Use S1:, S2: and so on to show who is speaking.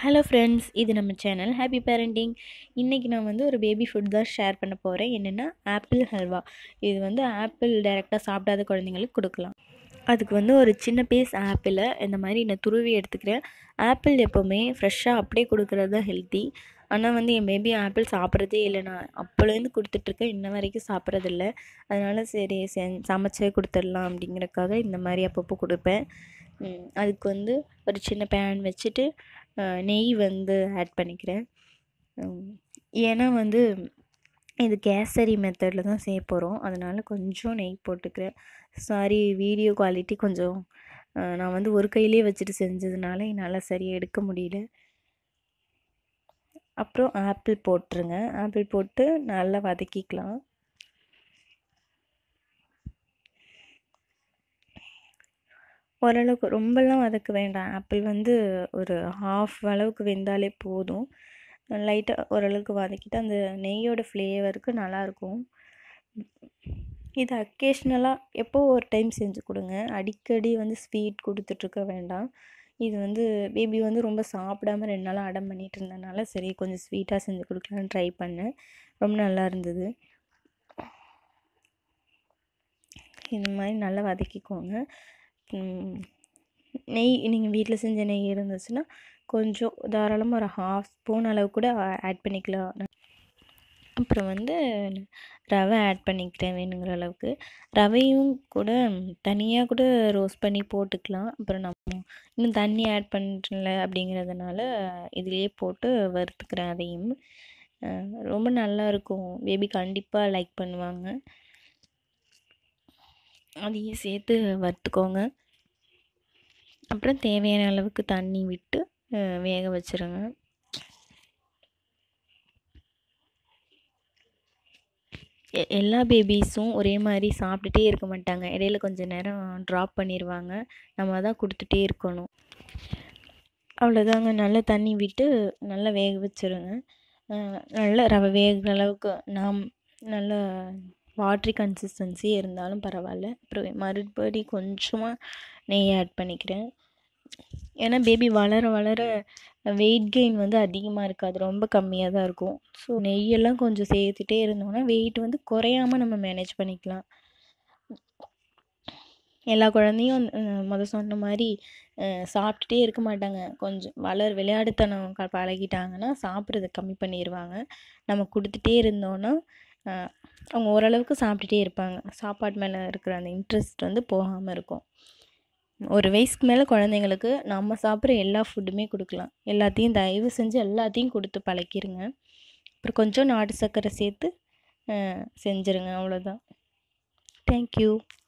S1: hello friends இது நம்ம channel happy parenting இன்றைக்கி நான் வந்து ஒரு பேபி ஃபுட் தான் ஷேர் பண்ண போகிறேன் என்னென்னா ஆப்பிள் ஹல்வா இது வந்து ஆப்பிள் டைரெக்டாக சாப்பிடாத குழந்தைங்களுக்கு கொடுக்கலாம் அதுக்கு வந்து ஒரு சின்ன பீஸ் ஆப்பிளை இந்த மாதிரி நான் துருவி எடுத்துக்கிறேன் ஆப்பிள் எப்போவுமே ஃப்ரெஷ்ஷாக அப்படியே கொடுக்குறது தான் ஹெல்த்தி ஆனால் வந்து என் பேபி ஆப்பிள் சாப்பிட்றதே இல்லை நான் அப்போலேருந்து கொடுத்துட்ருக்கேன் இன்ன வரைக்கும் சாப்பிட்றதில்ல அதனால் சரி செஞ் சமைச்சே கொடுத்துடலாம் அப்படிங்கிறக்காக இந்த மாதிரி அப்பப்போ கொடுப்பேன் ம், அதுக்கு வந்து ஒரு சின்ன பேன் வச்சுட்டு அஹ், நெய் வந்து ஆட் பண்ணிக்கிறேன் ம், ஏன்னா வந்து இது கேசரி மெத்தடில் தான் செய்ய போகிறோம் அதனால் கொஞ்சம் நெய் போட்டுக்கிறேன் சாரி வீடியோ குவாலிட்டி கொஞ்சம் அஹ், நான் வந்து ஒரு கையிலே வச்சுட்டு செஞ்சதுனால என்னால் சரியாக எடுக்க முடியல அப்புறம் ஆப்பிள் போட்டுருங்க ஆப்பிள் போட்டு நல்லா வதக்கிக்கலாம் ஓரளவுக்கு ரொம்பலாம் வதக்க வேண்டாம் ஆப்பிள் வந்து ஒரு ஹாஃப் அளவுக்கு வெந்தாலே போதும் லைட்டாக ஓரளவுக்கு வதக்கிட்டு அந்த நெய்யோட ஃப்ளேவருக்கு நல்லாயிருக்கும் இது அக்கேஷ்னலாக எப்போ ஒரு டைம் செஞ்சு கொடுங்க அடிக்கடி வந்து ஸ்வீட் கொடுத்துட்ருக்க வேண்டாம் இது வந்து பேபி வந்து ரொம்ப சாப்பிடாம ரெண்டு நாளாக அடம் பண்ணிட்டு இருந்தனால சரி கொஞ்சம் ஸ்வீட்டாக செஞ்சு கொடுக்கலான்னு ட்ரை பண்ணேன் ரொம்ப நல்லா இருந்தது இந்த மாதிரி நல்லா வதக்கிக்கோங்க ம், நெய் நீங்கள் வீட்டில் செஞ்ச நெய் இருந்துச்சுன்னா கொஞ்சம் தாராளமாக ஒரு ஹாஃப் ஸ்பூன் அளவு கூட ஆட் பண்ணிக்கலாம் அப்புறம் வந்து ரவை ஆட் பண்ணிக்கிறேன் வேணுங்கிற அளவுக்கு ரவையும் கூட தனியாக கூட ரோஸ்ட் பண்ணி போட்டுக்கலாம் அப்புறம் நம்ம இன்னும் தண்ணி ஆட் பண்ணல அப்படிங்கிறதுனால இதுலேயே போட்டு வறுத்துக்கிறேன் அதையும் அஹ் ரொம்ப நல்லா இருக்கும் பேபி கண்டிப்பாக லைக் பண்ணுவாங்க அதையும் சேர்த்து வறுத்துக்கோங்க அப்புறம் தேவையான அளவுக்கு தண்ணி விட்டு அஹ் வேக வச்சிருங்க எ- எல்லா பேபிஸும் ஒரே மாதிரி சாப்பிட்டுட்டே இருக்க மாட்டாங்க இடையில கொஞ்ச நேரம் ட்ராப் பண்ணிடுவாங்க நம்ம தான் கொடுத்துட்டே இருக்கணும் அவ்வளோதாங்க நல்லா தண்ணி விட்டு நல்லா வேக வச்சிருங்க அஹ் நல்லா ரவை வேகிற அளவுக்கு நாம் நல்ல வாட்ரி கன்சிஸ்டன்சி இருந்தாலும் பரவாயில்ல அப்புறம் மறுபடி கொஞ்சமாக நெய் ஆட் பண்ணிக்கிறேன் ஏன்னா பேபி வளர வளர வெயிட் கெயின் வந்து அதிகமாக இருக்காது ரொம்ப கம்மியாக தான் இருக்கும் ஸோ நெய்யெல்லாம் கொஞ்சம் சேர்த்துட்டே இருந்தோம்னா வெயிட் வந்து குறையாம நம்ம மேனேஜ் பண்ணிக்கலாம் எல்லா குழந்தையும் அஹ், முத சொன்ன மாதிரி அஹ், சாப்பிட்டுட்டே இருக்க மாட்டாங்க கொஞ்சம் வளர் விளையாடுத்தனம் க- பழகிட்டாங்கன்னா சாப்பிட்றத கம்மி பண்ணிடுவாங்க நம்ம கொடுத்துட்டே இருந்தோன்னா அஹ், அவங்க ஓரளவுக்கு சாப்பிட்டுட்டே இருப்பாங்க சாப்பாடு மேலே இருக்கிற அந்த இன்ட்ரெஸ்ட் வந்து போகாமல் இருக்கும் ஒரு வயசுக்கு மேலே குழந்தைங்களுக்கு நம்ம சாப்பிட்ற எல்லா ஃபுட்டுமே கொடுக்கலாம் எல்லாத்தையும் தயவு செஞ்சு எல்லாத்தையும் கொடுத்து பழக்கிருங்க அப்புறம் கொஞ்சம் நாட்டு சர்க்கரை சேர்த்து அஹ், செஞ்சுருங்க அவ்வளோதான் தேங்க்யூ